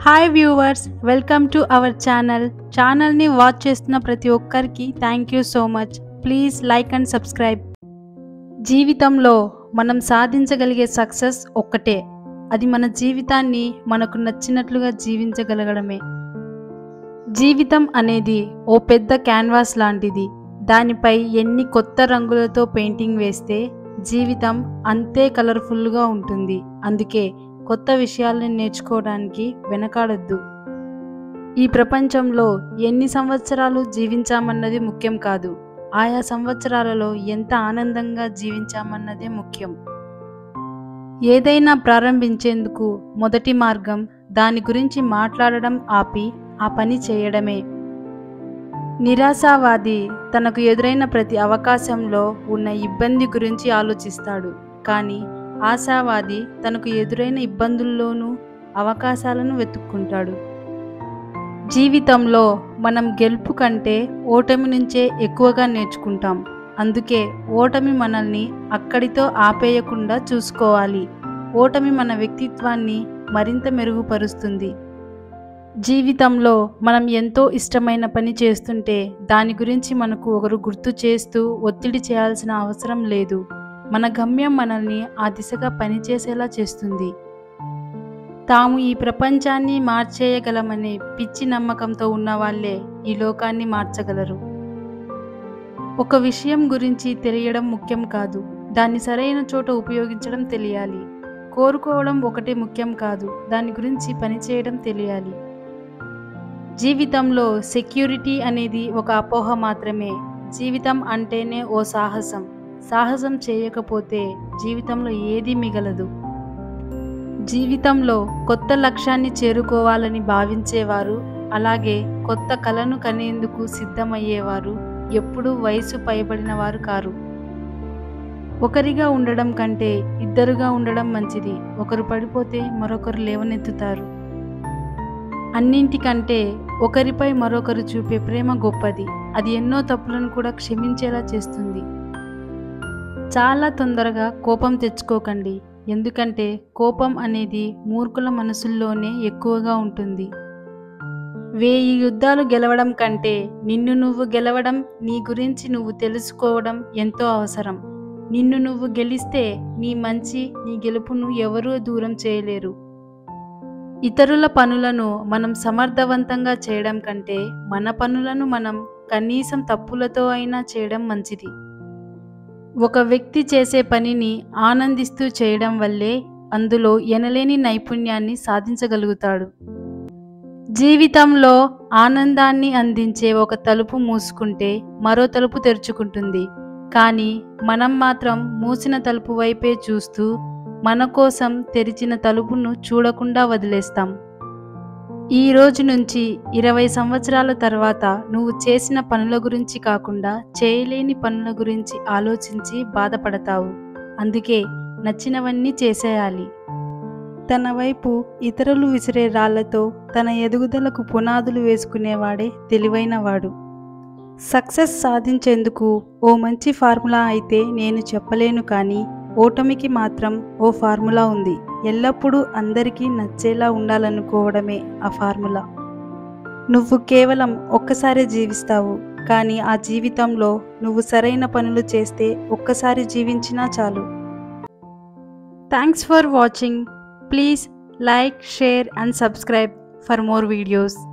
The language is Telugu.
hi viewers welcome to our channel ఛానల్ని వాచ్ చేస్తున్న ప్రతి ఒక్కరికి thank you so much please like and subscribe జీవితంలో మనం సాధించగలిగే సక్సెస్ ఒక్కటే అది మన జీవితాన్ని మనకు నచ్చినట్లుగా జీవించగలగడమే జీవితం అనేది ఓ పెద్ద క్యాన్వాస్ లాంటిది దానిపై ఎన్ని కొత్త రంగులతో పెయింటింగ్ వేస్తే జీవితం అంతే కలర్ఫుల్గా ఉంటుంది అందుకే కొత్త విషయాలను నేర్చుకోవడానికి వెనకాడొద్దు ఈ ప్రపంచంలో ఎన్ని సంవత్సరాలు జీవించామన్నది ముఖ్యం కాదు ఆయా సంవత్సరాలలో ఎంత ఆనందంగా జీవించామన్నదే ముఖ్యం ఏదైనా ప్రారంభించేందుకు మొదటి మార్గం దాని గురించి మాట్లాడడం ఆపి ఆ పని చేయడమే నిరాశావాది తనకు ఎదురైన ప్రతి అవకాశంలో ఉన్న ఇబ్బంది గురించి ఆలోచిస్తాడు కానీ ఆశావాది తనకు ఎదురైన ఇబ్బందుల్లోనూ అవకాశాలను వెతుక్కుంటాడు జీవితంలో మనం గెలుపు కంటే ఓటమి నుంచే ఎక్కువగా నేర్చుకుంటాం అందుకే ఓటమి మనల్ని అక్కడితో ఆపేయకుండా చూసుకోవాలి ఓటమి మన వ్యక్తిత్వాన్ని మరింత మెరుగుపరుస్తుంది జీవితంలో మనం ఎంతో ఇష్టమైన పని చేస్తుంటే దాని గురించి మనకు ఒకరు గుర్తు చేస్తూ ఒత్తిడి చేయాల్సిన అవసరం లేదు మన గమ్యం మనల్ని ఆ దిశగా పనిచేసేలా చేస్తుంది తాము ఈ ప్రపంచాన్ని మార్చేయగలమనే పిచ్చి నమ్మకంతో ఉన్న వాళ్ళే ఈ లోకాన్ని మార్చగలరు ఒక విషయం గురించి తెలియడం ముఖ్యం కాదు దాన్ని సరైన చోట ఉపయోగించడం తెలియాలి కోరుకోవడం ఒకటే ముఖ్యం కాదు దాని గురించి పనిచేయడం తెలియాలి జీవితంలో సెక్యూరిటీ అనేది ఒక అపోహ మాత్రమే జీవితం అంటేనే ఓ సాహసం సాహసం చేయకపోతే జీవితంలో ఏదీ మిగలదు జీవితంలో కొత్త లక్ష్యాన్ని చేరుకోవాలని భావించేవారు అలాగే కొత్త కలను కనేందుకు సిద్ధమయ్యేవారు ఎప్పుడూ వయసు పైబడిన వారు కారు ఒకరిగా ఉండడం కంటే ఇద్దరుగా ఉండడం మంచిది ఒకరు పడిపోతే మరొకరు లేవనెత్తుతారు అన్నింటికంటే ఒకరిపై మరొకరు చూపే ప్రేమ గొప్పది అది ఎన్నో తప్పులను కూడా క్షమించేలా చేస్తుంది చాలా తొందరగా కోపం తెచ్చుకోకండి ఎందుకంటే కోపం అనేది మూర్ఖుల మనసుల్లోనే ఎక్కువగా ఉంటుంది వేయి యుద్ధాలు గెలవడం కంటే నిన్ను నువ్వు గెలవడం నీ గురించి నువ్వు తెలుసుకోవడం ఎంతో అవసరం నిన్ను నువ్వు గెలిస్తే నీ మంచి నీ గెలుపును ఎవరూ దూరం చేయలేరు ఇతరుల పనులను మనం సమర్థవంతంగా చేయడం కంటే మన పనులను మనం కనీసం తప్పులతో అయినా చేయడం మంచిది ఒక వ్యక్తి చేసే పనిని ఆనందిస్తూ చేయడం వల్లే అందులో ఎనలేని నైపుణ్యాన్ని సాధించగలుగుతాడు జీవితంలో ఆనందాన్ని అందించే ఒక తలుపు మూసుకుంటే మరో తలుపు తెరుచుకుంటుంది కానీ మనం మాత్రం మూసిన తలుపు వైపే చూస్తూ మన కోసం తెరిచిన తలుపును చూడకుండా వదిలేస్తాం ఈ రోజు నుంచి ఇరవై సంవత్సరాల తర్వాత నువ్వు చేసిన పనుల గురించి కాకుండా చేయలేని పనుల గురించి ఆలోచించి బాధపడతావు అందుకే నచ్చినవన్నీ చేసేయాలి తన వైపు ఇతరులు విసిరే రాళ్లతో తన ఎదుగుదలకు పునాదులు వేసుకునేవాడే తెలివైనవాడు సక్సెస్ సాధించేందుకు ఓ మంచి ఫార్ములా అయితే నేను చెప్పలేను కానీ ఓటమికి మాత్రం ఓ ఫార్ములా ఉంది ఎల్లప్పుడూ అందరికీ నచ్చేలా ఉండాలనుకోవడమే ఆ ఫార్ములా నువ్వు కేవలం ఒక్కసారే జీవిస్తావు కానీ ఆ జీవితంలో నువ్వు సరైన పనులు చేస్తే ఒక్కసారి జీవించినా చాలు thanks for watching please like share and subscribe for more videos